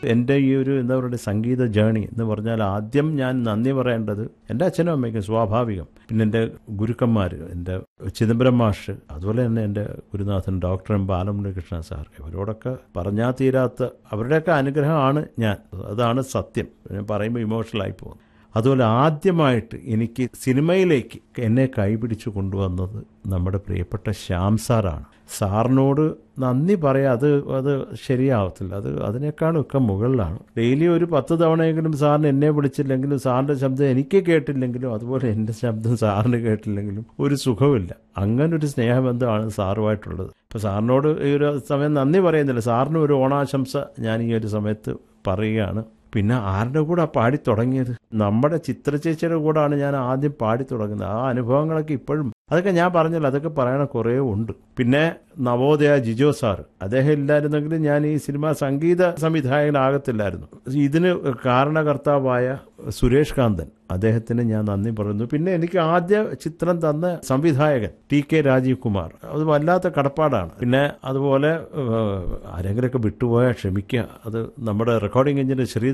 എൻ്റെ ഈ ഒരു എന്താ പറയുക സംഗീത ജേണി എന്ന് പറഞ്ഞാൽ ആദ്യം ഞാൻ നന്ദി പറയേണ്ടത് എൻ്റെ അച്ഛനും അമ്മയ്ക്കും സ്വാഭാവികം പിന്നെ എൻ്റെ ഗുരുക്കന്മാർ എൻ്റെ ചിദംബരം മാഷ് അതുപോലെ തന്നെ എൻ്റെ ഗുരുനാഥൻ ഡോക്ടർ എം ബാലമുരകൃഷ്ണ സാർ ഇവരോടൊക്കെ പറഞ്ഞാൽ തീരാത്ത അവരുടെയൊക്കെ അനുഗ്രഹമാണ് ഞാൻ അതാണ് സത്യം ഞാൻ പറയുമ്പോൾ ഇമോഷണലായി പോകുന്നു അതുപോലെ ആദ്യമായിട്ട് എനിക്ക് സിനിമയിലേക്ക് എന്നെ കൈപിടിച്ചു കൊണ്ടുവന്നത് നമ്മുടെ പ്രിയപ്പെട്ട ശ്യാം സാറാണ് സാറിനോട് നന്ദി പറയാം അത് അത് ശരിയാവത്തില്ല അത് അതിനേക്കാളൊക്കെ മുകളിലാണ് ഡെയിലി ഒരു പത്ത് തവണയെങ്കിലും സാറിന് എന്നെ വിളിച്ചില്ലെങ്കിലും സാറിൻ്റെ ശബ്ദം എനിക്ക് കേട്ടില്ലെങ്കിലും അതുപോലെ എൻ്റെ ശബ്ദം സാറിന് കേട്ടില്ലെങ്കിലും ഒരു സുഖമില്ല അങ്ങനെ ഒരു സ്നേഹബന്ധമാണ് സാറുമായിട്ടുള്ളത് ഇപ്പോൾ സാറിനോട് ഈ ഒരു സമയം നന്ദി പറയുന്നില്ല സാറിന് ഒരു ഓണാശംസ ഞാൻ ഈ ഒരു സമയത്ത് പറയുകയാണ് പിന്നെ ആരുടെ കൂടെ പാടി തുടങ്ങിയത് നമ്മുടെ ചിത്രചേച്ചിയുടെ കൂടാണ് ഞാൻ ആദ്യം പാടി തുടങ്ങുന്നത് ആ അനുഭവങ്ങളൊക്കെ ഇപ്പോഴും അതൊക്കെ ഞാൻ പറഞ്ഞല്ലോ അതൊക്കെ പറയണ കുറേ ഉണ്ട് പിന്നെ നവോദയ ജിജോ സാർ അദ്ദേഹം ഇല്ലായിരുന്നെങ്കിൽ ഞാൻ ഈ സിനിമ സംഗീത സംവിധായകനാകത്തില്ലായിരുന്നു ഇതിന് കാരണകർത്താവായ സുരേഷ് കാന്തൻ അദ്ദേഹത്തിന് ഞാൻ നന്ദി പറയുന്നു പിന്നെ എനിക്ക് ആദ്യ ചിത്രം തന്ന സംവിധായകൻ ടി കെ രാജീവ് കുമാർ അത് വല്ലാത്ത കടപ്പാടാണ് പിന്നെ അതുപോലെ ആരെങ്കിലുമൊക്കെ വിട്ടുപോയാൽ ക്ഷമിക്കുക അത് നമ്മുടെ റെക്കോർഡിംഗ് എഞ്ചിന് ശ്രീ